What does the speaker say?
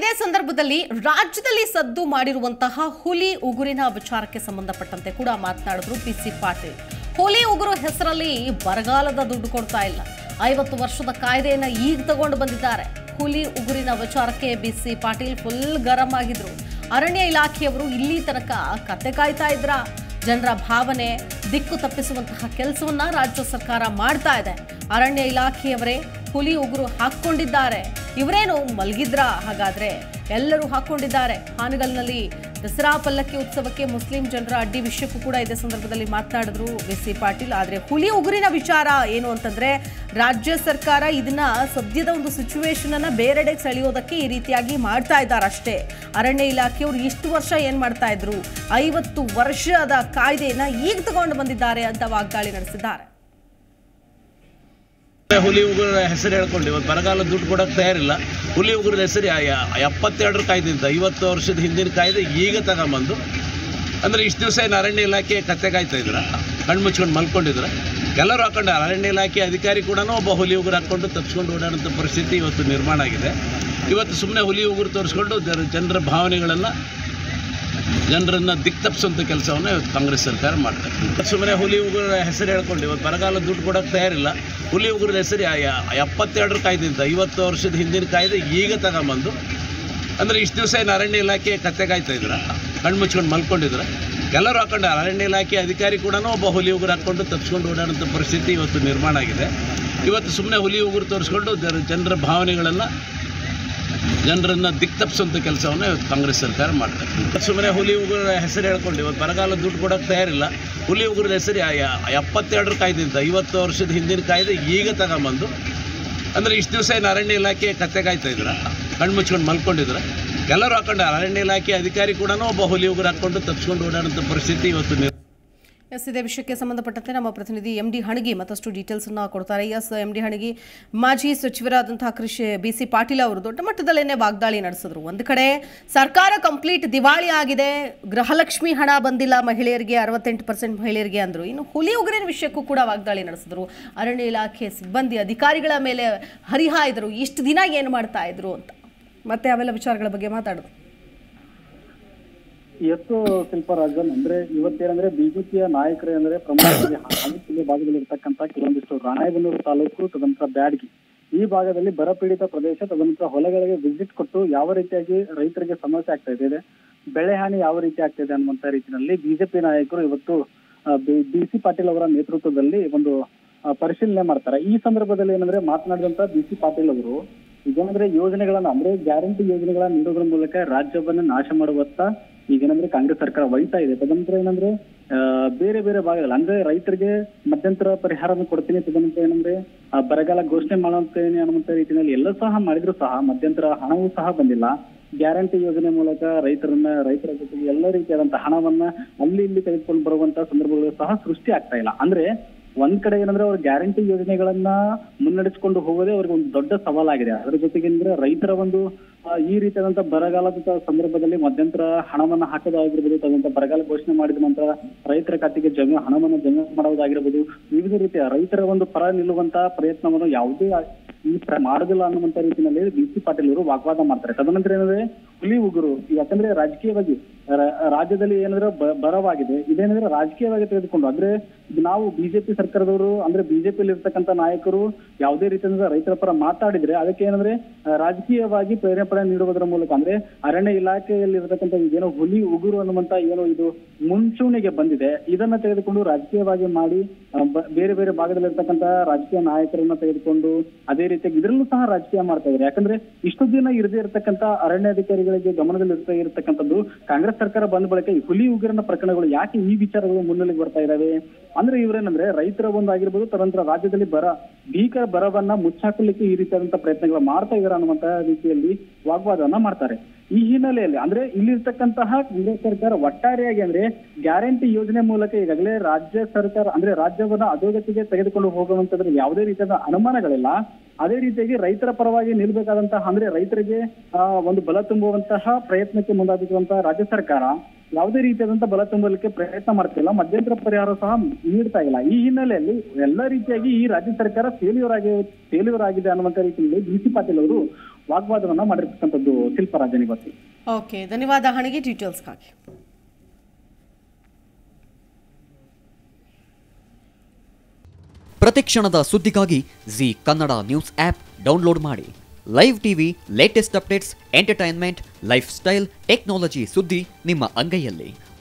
ಇದೇ ಸಂದರ್ಭದಲ್ಲಿ ರಾಜ್ಯದಲ್ಲಿ ಸದ್ದು ಮಾಡಿರುವಂತಹ ಹುಲಿ ಉಗುರಿನ ವಿಚಾರಕ್ಕೆ ಸಂಬಂಧಪಟ್ಟಂತೆ ಕೂಡ ಮಾತನಾಡಿದ್ರು ಪಿ ಸಿ ಪಾಟೀಲ್ ಹುಲಿ ಉಗುರು ಹೆಸರಲ್ಲಿ ಬರಗಾಲದ ದುಡ್ಡು ಕೊಡ್ತಾ ಇಲ್ಲ ಐವತ್ತು ವರ್ಷದ ಕಾಯ್ದೆಯನ್ನ ಈಗ ತಗೊಂಡು ಬಂದಿದ್ದಾರೆ ಹುಲಿ ಉಗುರಿನ ವಿಚಾರಕ್ಕೆ ಬಿ ಸಿ ಪಾಟೀಲ್ ಫುಲ್ ಗರಂ ಆಗಿದ್ರು ಅರಣ್ಯ ಇಲಾಖೆಯವರು ಇಲ್ಲಿ ತನಕ ಕತೆ ಕಾಯ್ತಾ ಇದ್ರ ಜನರ ಭಾವನೆ ದಿಕ್ಕು ತಪ್ಪಿಸುವಂತಹ ಕೆಲಸವನ್ನ ರಾಜ್ಯ ಸರ್ಕಾರ ಮಾಡ್ತಾ ಇದೆ ಅರಣ್ಯ ಇಲಾಖೆಯವರೇ ಹುಲಿ ಉಗುರು ಹಾಕೊಂಡಿದ್ದಾರೆ ಇವರೇನು ಮಲಗಿದ್ರ ಹಾಗಾದ್ರೆ ಎಲ್ಲರೂ ಹಾಕೊಂಡಿದ್ದಾರೆ ಹಾನಗಲ್ನಲ್ಲಿ ದಸರಾ ಪಲ್ಲಕ್ಕಿ ಉತ್ಸವಕ್ಕೆ ಮುಸ್ಲಿಂ ಜನರ ಅಡ್ಡಿ ವಿಷಯಕ್ಕೂ ಕೂಡ ಇದೇ ಸಂದರ್ಭದಲ್ಲಿ ಮಾತನಾಡಿದ್ರು ಬಿ ಸಿ ಪಾಟೀಲ್ ಆದ್ರೆ ಹುಲಿ ಉಗುರಿನ ವಿಚಾರ ಏನು ಅಂತಂದ್ರೆ ರಾಜ್ಯ ಸರ್ಕಾರ ಇದನ್ನ ಸದ್ಯದ ಒಂದು ಸಿಚುವೇಶನ್ ಅನ್ನ ಬೇರೆಡೆಗೆ ಸೆಳೆಯೋದಕ್ಕೆ ಈ ರೀತಿಯಾಗಿ ಮಾಡ್ತಾ ಇದ್ದಾರೆ ಅಷ್ಟೇ ಅರಣ್ಯ ಇಲಾಖೆಯವರು ಇಷ್ಟು ವರ್ಷ ಏನ್ ಮಾಡ್ತಾ ಇದ್ರು ಐವತ್ತು ವರ್ಷದ ಕಾಯ್ದೆಯನ್ನ ಈಗ ತಗೊಂಡು ಬಂದಿದ್ದಾರೆ ಅಂತ ವಾಗ್ದಾಳಿ ನಡೆಸಿದ್ದಾರೆ ಹುಲಿ ಉಗುರ ಹೆಸರು ಹೇಳ್ಕೊಂಡು ಇವತ್ತು ಬರಗಾಲ ದುಡ್ಡು ಕೊಡೋಕೆ ತಯಾರಿಲ್ಲ ಹುಲಿ ಉಗುರದ ಹೆಸರು ಯಾ- ಯಾ- ಎಪ್ಪತ್ತೆರಡರ ಕಾಯ್ದಿದ್ದ ಐವತ್ತು ವರ್ಷದ ಹಿಂದಿನ ಕಾಯ್ದೆ ಈಗ ತಗೊಂಬಂದು ಅಂದರೆ ಇಷ್ಟು ದಿವಸ ಏನು ಅರಣ್ಯ ಇಲಾಖೆ ಕತ್ತೆ ಕಾಯ್ತಾ ಇದ್ರ ಕಣ್ಣು ಮುಚ್ಕೊಂಡು ಮಲ್ಕೊಂಡಿದ್ರ ಎಲ್ಲರೂ ಹಾಕೊಂಡು ಅರಣ್ಯ ಇಲಾಖೆ ಅಧಿಕಾರಿ ಕೂಡ ಒಬ್ಬ ಹುಲಿ ಉಗುರು ಹಾಕ್ಕೊಂಡು ತಪ್ಪಿಸ್ಕೊಂಡು ಓಡಾಡೋಂಥ ಪರಿಸ್ಥಿತಿ ಇವತ್ತು ನಿರ್ಮಾಣ ಆಗಿದೆ ಇವತ್ತು ಸುಮ್ಮನೆ ಹುಲಿ ಉಗುರು ತೋರಿಸ್ಕೊಂಡು ಜನ- ಜನರ ಭಾವನೆಗಳನ್ನು ಜನರನ್ನ ದಿಕ್ ತಪ್ಪಿಸುವಂಥ ಕೆಲಸವನ್ನು ಇವತ್ತು ಕಾಂಗ್ರೆಸ್ ಸರ್ಕಾರ ಮಾಡ್ತಾರೆ ಸುಮ್ಮನೆ ಹುಲಿ ಉಗುರ ಹೆಸರು ಹೇಳ್ಕೊಂಡು ಇವತ್ತು ಬರಗಾಲ ದುಡ್ಡು ಕೊಡೋಕೆ ತಯಾರಿಲ್ಲ ಹುಲಿ ಉಗುರದ ಹೆಸರು ಯಾ- ಯಾ- ಎಪ್ಪತ್ತೆರಡರ ಕಾಯ್ದಿದ್ದ ಐವತ್ತು ವರ್ಷದ ಹಿಂದಿನ ಕಾಯ್ದೆ ಈಗ ತಗೊಂಬಂದು ಅಂದರೆ ಇಷ್ಟು ದಿವಸ ಏನು ಅರಣ್ಯ ಇಲಾಖೆ ಕತ್ತೆ ಕಾಯ್ತಾ ಇದ್ರ ಕಣ್ಣು ಮುಚ್ಕೊಂಡು ಮಲ್ಕೊಂಡಿದ್ರ ಎಲ್ಲರೂ ಹಾಕೊಂಡು ಅರಣ್ಯ ಇಲಾಖೆ ಅಧಿಕಾರಿ ಕೂಡ ಒಬ್ಬ ಹುಲಿ ಉಗುರು ಹಾಕ್ಕೊಂಡು ತಪ್ಪಿಸ್ಕೊಂಡು ಓಡಾಡೋಂಥ ಪರಿಸ್ಥಿತಿ ಇವತ್ತು ನಿರ್ಮಾಣ ಆಗಿದೆ ಇವತ್ತು ಸುಮ್ಮನೆ ಹುಲಿ ಉಗುರು ತೋರಿಸ್ಕೊಂಡು ಜನ- ಜನರ ಭಾವನೆಗಳನ್ನು ಜನರನ್ನ ದಿಕ್ ತಪ್ಪಿಸುವಂಥ ಕೆಲಸವನ್ನು ಇವತ್ತು ಕಾಂಗ್ರೆಸ್ ಸರ್ಕಾರ ಮಾಡ್ತಾರೆ ಸುಮ್ಮನೆ ಹುಲಿ ಉಗುರ ಹೆಸರು ಹೇಳ್ಕೊಂಡು ಇವತ್ತು ಬರಗಾಲ ದುಡ್ಡು ಕೊಡೋಕೆ ತಯಾರಿಲ್ಲ ಹುಲಿ ಉಗುರದ ಹೆಸರು ಯಾ- ಯಾ- ಎಪ್ಪತ್ತೆರಡರ ಕಾಯ್ದಿದ್ದ ಐವತ್ತು ವರ್ಷದ ಹಿಂದಿನ ಕಾಯ್ದೆ ಈಗ ತಗೊಂಬಂದು ಅಂದರೆ ಇಷ್ಟು ದಿವಸ ಏನು ಅರಣ್ಯ ಇಲಾಖೆ ಕತ್ತೆ ಕಾಯ್ತಾ ಇದ್ರ ಕಣ್ಣು ಮುಚ್ಕೊಂಡು ಮಲ್ಕೊಂಡಿದ್ರ ಎಲ್ಲರೂ ಹಾಕೊಂಡು ಅರಣ್ಯ ಇಲಾಖೆ ಅಧಿಕಾರಿ ಕೂಡ ಒಬ್ಬ ಹುಲಿ ಉಗುರು ಹಾಕ್ಕೊಂಡು ತಪ್ಪಿಸ್ಕೊಂಡು ಓಡಾಡೋಂಥ ಪರಿಸ್ಥಿತಿ ಇವತ್ತು ನಿರ್ಮಾಣ ಎಸ್ ಇದೇ ವಿಷಯಕ್ಕೆ ಸಂಬಂಧಪಟ್ಟಂತೆ ನಮ್ಮ ಪ್ರತಿನಿಧಿ ಎಂ ಡಿ ಹಣಗಿ ಮತ್ತಷ್ಟು ಡೀಟೇಲ್ಸ್ ಅನ್ನ ಕೊಡ್ತಾರೆ ಎಸ್ ಎಂ ಡಿ ಹಣಗಿ ಮಾಜಿ ಸಚಿವರಾದಂತಹ ಕೃಷಿ ಬಿ ಸಿ ಪಾಟೀಲ್ ಅವರು ದೊಡ್ಡ ಮಟ್ಟದಲ್ಲೇನೆ ವಾಗ್ದಾಳಿ ನಡೆಸಿದ್ರು ಒಂದು ಕಡೆ ಸರ್ಕಾರ ಕಂಪ್ಲೀಟ್ ದಿವಾಳಿ ಆಗಿದೆ ಗೃಹಲಕ್ಷ್ಮಿ ಹಣ ಬಂದಿಲ್ಲ ಮಹಿಳೆಯರಿಗೆ ಅರವತ್ತೆಂಟು ಪರ್ಸೆಂಟ್ ಮಹಿಳೆಯರಿಗೆ ಅಂದ್ರು ಇನ್ನು ಹುಲಿ ಉಗುರಿನ ವಿಷಯಕ್ಕೂ ಕೂಡ ವಾಗ್ದಾಳಿ ನಡೆಸಿದ್ರು ಅರಣ್ಯ ಇಲಾಖೆ ಸಿಬ್ಬಂದಿ ಅಧಿಕಾರಿಗಳ ಮೇಲೆ ಹರಿಹಾಯ್ದರು ಇಷ್ಟು ದಿನ ಏನು ಮಾಡ್ತಾ ಇದ್ರು ಅಂತ ಮತ್ತೆ ಅವೆಲ್ಲ ವಿಚಾರಗಳ ಬಗ್ಗೆ ಮಾತಾಡಿದ್ರು ಎಷ್ಟು ಶಿಲ್ಪರಾಜನ್ ಅಂದ್ರೆ ಇವತ್ತೇನಂದ್ರೆ ಬಿಜೆಪಿಯ ನಾಯಕರೇ ಅಂದ್ರೆ ಪ್ರಮುಖವಾಗಿ ಹಾವೇರಿ ಜಿಲ್ಲೆ ಭಾಗದಲ್ಲಿ ಇರ್ತಕ್ಕಂತ ಕೆಲವೊಂದಿಷ್ಟು ರಾಣೆಬೆನ್ನೂರು ತಾಲೂಕು ತದನಂತರ ಬ್ಯಾಡಗಿ ಈ ಭಾಗದಲ್ಲಿ ಬರಪೀಡಿತ ಪ್ರದೇಶ ತದನಂತರ ಹೊಲಗಳಿಗೆ ವಿಸಿಟ್ ಕೊಟ್ಟು ಯಾವ ರೀತಿಯಾಗಿ ರೈತರಿಗೆ ಸಮಸ್ಯೆ ಆಗ್ತಾ ಇದೆ ಬೆಳೆ ಹಾನಿ ಯಾವ ರೀತಿ ಆಗ್ತಾ ಇದೆ ಅನ್ನುವಂತ ರೀತಿಯಲ್ಲಿ ಬಿಜೆಪಿ ನಾಯಕರು ಇವತ್ತು ಬಿ ಸಿ ಪಾಟೀಲ್ ಅವರ ನೇತೃತ್ವದಲ್ಲಿ ಒಂದು ಆ, ಪರಿಶೀಲನೆ ಮಾಡ್ತಾರೆ ಈ ಸಂದರ್ಭದಲ್ಲಿ ಏನಂದ್ರೆ ಮಾತನಾಡಿದಂತ ಬಿ ಸಿ ಪಾಟೀಲ್ ಅವರು ಈಗೇನಂದ್ರೆ ಯೋಜನೆಗಳನ್ನ ಅಂದ್ರೆ ಗ್ಯಾರಂಟಿ ಯೋಜನೆಗಳನ್ನ ನೀಡೋದ್ರ ಮೂಲಕ ರಾಜ್ಯವನ್ನ ನಾಶ ಮಾಡುವತ್ತ ಈಗೇನಂದ್ರೆ ಕಾಂಗ್ರೆಸ್ ಸರ್ಕಾರ ಒಯ್ತಾ ಇದೆ ತದನಂತರ ಏನಂದ್ರೆ ಆ, ಬೇರೆ ಬೇರೆ ಭಾಗದಲ್ಲಿ ಅಂದ್ರೆ ರೈತರಿಗೆ ಮಧ್ಯಂತರ ಪರಿಹಾರವನ್ನು ಕೊಡ್ತೀನಿ ತದನಂತರ ಏನಂದ್ರೆ ಆ, ಬರಗಾಲ ಘೋಷಣೆ ಮಾಡುತ್ತೇನೆ ಅನ್ನುವಂತ ರೀತಿಯಲ್ಲಿ ಎಲ್ಲ ಸಹ ಮಾಡಿದ್ರು ಸಹ ಮಧ್ಯಂತರ ಹಣವೂ ಸಹ ಬಂದಿಲ್ಲ ಗ್ಯಾರಂಟಿ ಯೋಜನೆ ಮೂಲಕ ರೈತರನ್ನ ರೈತರ ಜೊತೆಗೆ ಎಲ್ಲ ರೀತಿಯಾದಂತಹ ಹಣವನ್ನ ಅಲ್ಲಿ ಇಲ್ಲಿ ತೆಗೆದುಕೊಂಡು ಬರುವಂತ ಸಂದರ್ಭಗಳು ಸಹ ಸೃಷ್ಟಿ ಆಗ್ತಾ ಇಲ್ಲ ಅಂದ್ರೆ ಒಂದ್ ಕಡೆ ಏನಂದ್ರೆ ಅವ್ರ ಗ್ಯಾರಂಟಿ ಯೋಜನೆಗಳನ್ನ ಮುನ್ನಡೆಸ್ಕೊಂಡು ಹೋಗೋದೇ ಅವ್ರಿಗೆ ಒಂದು ದೊಡ್ಡ ಸವಾಲಾಗಿದೆ ಅದ್ರ ಜೊತೆಗೆ ಅಂದ್ರೆ ರೈತರ ಒಂದು ಆ, ಈ ರೀತಿಯಾದಂತ ಬರಗಾಲದ ಸಂದರ್ಭದಲ್ಲಿ ಮಧ್ಯಂತರ ಹಣವನ್ನ ಹಾಕೋದಾಗಿರ್ಬೋದು ತದಂತ ಬರಗಾಲ ಘೋಷಣೆ ಮಾಡಿದ ನಂತರ ರೈತರ ಖಾತೆಗೆ ಜಮೆ ಹಣವನ್ನ ಜಮೆ ಮಾಡೋದಾಗಿರ್ಬೋದು ವಿವಿಧ ರೀತಿಯ ರೈತರ ಒಂದು ಪರ ನಿಲ್ಲುವಂತ ಪ್ರಯತ್ನವನ್ನು ಯಾವುದೇ ಈ ತರ ಮಾಡೋದಿಲ್ಲ ಅನ್ನುವಂತ ರೀತಿಯಲ್ಲಿ ಬಿ ಸಿ ಪಾಟೀಲ್ ಅವರು ವಾಗ್ವಾದ ಮಾಡ್ತಾರೆ ತದನಂತರ ಏನಂದ್ರೆ ಹುಲಿ ಉಗುರು ಯಾಕಂದ್ರೆ ರಾಜಕೀಯವಾಗಿ ರ- ರಾಜ್ಯದಲ್ಲಿ ಏನಂದ್ರೆ ಬ- ಬರವಾಗಿದೆ ಇದೇನಂದ್ರೆ ರಾಜಕೀಯವಾಗಿ ತೆಗೆದುಕೊಂಡು ಅಂದ್ರೆ ಇದು ನಾವು ಬಿಜೆಪಿ ಸರ್ಕಾರದವರು ಅಂದ್ರೆ ಬಿಜೆಪಿಯಲ್ಲಿ ಇರ್ತಕ್ಕಂಥ ನಾಯಕರು ಯಾವುದೇ ರೀತಿಯಿಂದ ರೈತರ ಪರ ಮಾತಾಡಿದ್ರೆ ಅದಕ್ಕೆ ಏನಂದ್ರೆ ಆ, ರಾಜಕೀಯವಾಗಿ ಪ್ರೇರೇಪಣೆ ನೀಡುವುದರ ಮೂಲಕ ಅಂದ್ರೆ ಅರಣ್ಯ ಇಲಾಖೆಯಲ್ಲಿ ಇರತಕ್ಕಂಥ ಇದೇನೋ ಹುಲಿ ಉಗುರು ಅನ್ನುವಂತ ಏನೋ ಇದು ಮುಂಚೂಣಿಗೆ ಬಂದಿದೆ ಇದನ್ನ ತೆಗೆದುಕೊಂಡು ರಾಜಕೀಯವಾಗಿ ಮಾಡಿ ಆ, ಬ- ಬೇರೆ ಬೇರೆ ಭಾಗದಲ್ಲಿ ಇರ್ತಕ್ಕಂಥ ರಾಜಕೀಯ ನಾಯಕರನ್ನ ತೆಗೆದುಕೊಂಡು ಅದೇ ರೀತಿಯಾಗಿ ಇದರಲ್ಲೂ ಸಹ ರಾಜಕೀಯ ಮಾಡ್ತಾ ಇದ್ದಾರೆ ಯಾಕಂದ್ರೆ ಇಷ್ಟು ದಿನ ಇರದೇ ಇರತಕ್ಕಂತ ಅರಣ್ಯಾಧಿಕಾರಿಗಳಿಗೆ ಗಮನದಲ್ಲಿ ಇರ್ತಾ ಇರತಕ್ಕಂಥದ್ದು ಕಾಂಗ್ರೆಸ್ ಸರ್ಕಾರ ಬಂದ ಬಳಿಕ ಈ ಹುಲಿ ಉಗುರಿನ ಪ್ರಕರಣಗಳು ಯಾಕೆ ಈ ವಿಚಾರಗಳು ಮುನ್ನೆಲೆಗೆ ಬರ್ತಾ ಇದಾವೆ ಅಂದ್ರೆ ಇವ್ರೇನಂದ್ರೆ ರೈತರ ಒಂದು ಆಗಿರ್ಬೋದು ತದನಂತರ ರಾಜ್ಯದಲ್ಲಿ ಬರ ಭೀಕರ ಬರವನ್ನ ಮುಚ್ಚಾಕಲಿಕ್ಕೆ ಈ ರೀತಿಯಾದಂತ ಪ್ರಯತ್ನಗಳು ಮಾಡ್ತಾ ಇದಾರೆ ಅನ್ನುವಂತ ರೀತಿಯಲ್ಲಿ ವಾಗ್ವಾದವನ್ನ ಮಾಡ್ತಾರೆ ಈ ಹಿನ್ನೆಲೆಯಲ್ಲಿ ಅಂದ್ರೆ ಇಲ್ಲಿರ್ತಕ್ಕಂತಹ ಕಾಂಗ್ರೆಸ್ ಸರ್ಕಾರ ಒಟ್ಟಾರೆಯಾಗಿ ಅಂದ್ರೆ ಗ್ಯಾರಂಟಿ ಯೋಜನೆ ಮೂಲಕ ಈಗಾಗಲೇ ರಾಜ್ಯ ಸರ್ಕಾರ ಅಂದ್ರೆ ರಾಜ್ಯವನ್ನ ಅಧೋಗತಿಗೆ ತೆಗೆದುಕೊಂಡು ಹೋಗುವಂತದ್ರ ಯಾವುದೇ ರೀತಿಯಾದ ಅನುಮಾನಗಳಿಲ್ಲ ಅದೇ ರೀತಿಯಾಗಿ ರೈತರ ಪರವಾಗಿ ನಿಲ್ಬೇಕಾದಂತಹ ಅಂದ್ರೆ ರೈತರಿಗೆ ಆ, ಒಂದು ಬಲ ತುಂಬುವಂತಹ ಪ್ರಯತ್ನಕ್ಕೆ ಮುಂದಾಗಿರುವಂತಹ ರಾಜ್ಯ ಸರ್ಕಾರ ಯಾವುದೇ ರೀತಿಯಾದಂತಹ ಬಲ ತುಂಬಲಿಕ್ಕೆ ಪ್ರಯತ್ನ ಮಾಡ್ತಿಲ್ಲ ಮಧ್ಯಂತರ ಪರಿಹಾರ ಸಹ ನೀಡ್ತಾ ಇಲ್ಲ ಈ ಹಿನ್ನೆಲೆಯಲ್ಲಿ ಎಲ್ಲ ರೀತಿಯಾಗಿ ಈ ರಾಜ್ಯ ಸರ್ಕಾರ ಫೇಲ್ಯೂರ್ ಆಗಿ ಫೇಲ್ಯೂರ್ ಆಗಿದೆ ಅನ್ನುವಂತ ರೀತಿಯಲ್ಲಿ ಬಿ ಸಿ ಪಾಟೀಲ್ ಅವರು ವಾಗ್ವಾದವನ್ನ ಮಾಡಿರ್ತಕ್ಕಂಥದ್ದು ಶಿಲ್ಪರಾಜನ್ ಇವತ್ತು ಓಕೆ ಧನ್ಯವಾದ ಹಣಿಗೆ ಡೀಟೇಲ್ಸ್ಗಾಗಿ ಪ್ರತಿಕ್ಷಣದ ಸುದ್ದಿಗಾಗಿ Zee Kannada news app download ಮಾಡಿ live TV latest updates entertainment life style technology ಸುದ್ದಿ ನಿಮ್ಮ ಅಂಗೈಯಲ್ಲಿ